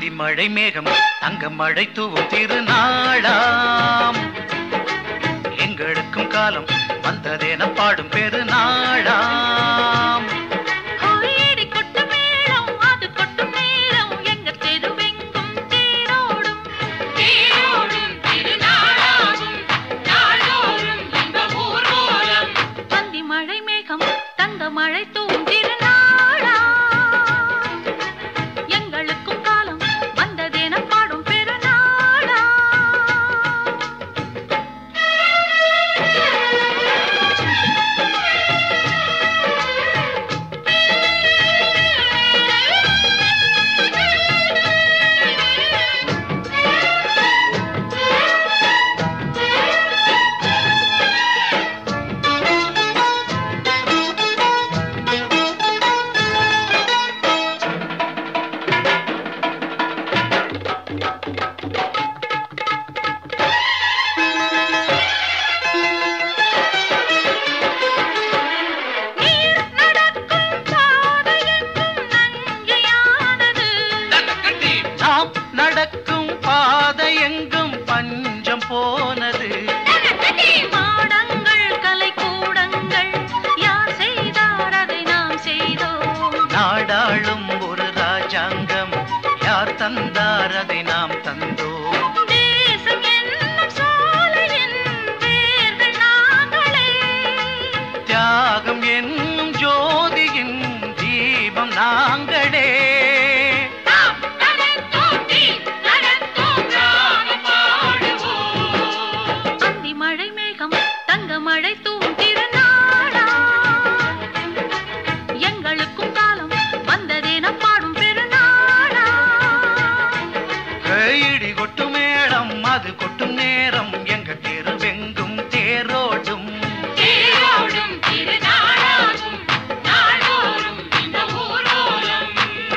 அந்தி மழை மேகம் தங்க மழை தூவும் திருநாளாம் எங்களுக்கும் காலம் வந்ததென பாடும் பெருநாளாம் ஹோயேடி கொட்டு மேளம் அது கொட்டு நேரம் எங்க தெருவெங்கும் தேரோடும் தேரோடும் திருநாளாகும் நாளோறும் இன்ப ஊர்வலம் பந்தி மழை மேகம் தங்க மழை தூவும் திருநாளா எங்களுக்கும் காலம் வந்ததென பாடும் பெருநாளா நீர் நடக்கும் பாதையெங்கும் நஞ்சையானது நாம் நடக்கும் பாதை எங்கும் பஞ்சம் போனது மாடங்கள் கலை கூடங்கள் யார் செய்தார் அதை நாம் செய்தோம் நாடாளும் ஒரு ராஜாங்கம் யார் தந்தார் அதை நாம் தந்தோம் தேசம் என்னும் சோலையின் வேர்கள் நாங்களே தியாகம் என்னும் ஜோதியின் தீபம் நாங்களே நாம் நடந்தோண்டி நடந்தோம் ராகம் பாடுவோம் அந்தி மழை மேகம் தங்க மழை தூவும் திருநாளா எங்களுக்கும் காலம் வந்ததென பாடும் பெருநாளா கையிடி கொட்டும் மேளம் அது கொட்டும் நேரம் எங்க தெருவெங்கும் தேரோடும் தேரோடும் திருநாளாகும் நாளோறும் இந்த ஊரோலம்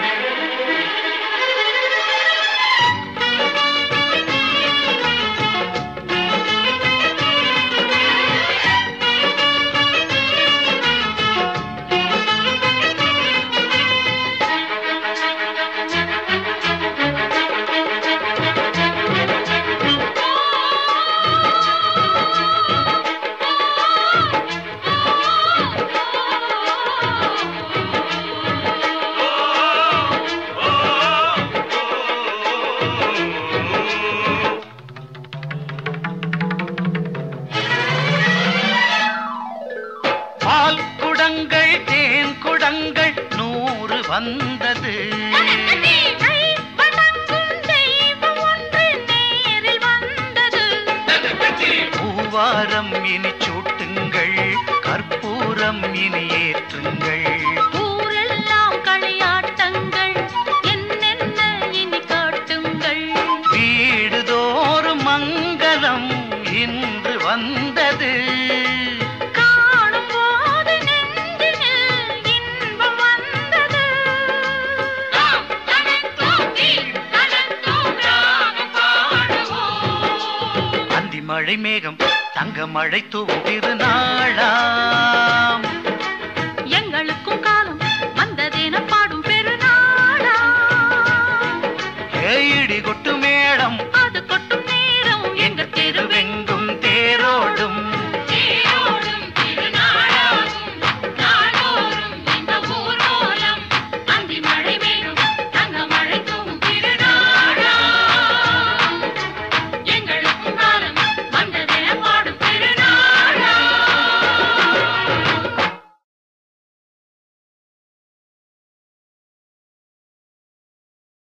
பால் குடங்கள் தேன் குடங்கள் நூறு வந்தது கை வணங்கும் தெய்வம் ஒன்று நேரில் வந்தது பூவாரம் இனி சூட்டுங்கள் கற்பூரம் இனி ஏற்றுங்கள் ஊரெல்லாம் களியாட்டங்கள் என்னென்ன இனி காட்டுங்கள் வீடுதோறும் மங்களம் இன்று வந்தது காணும் போது நெஞ்சினில் இன்பம் வந்தது அந்தி மழை மேகம் தங்க மழை தூவும் திருநாளாம்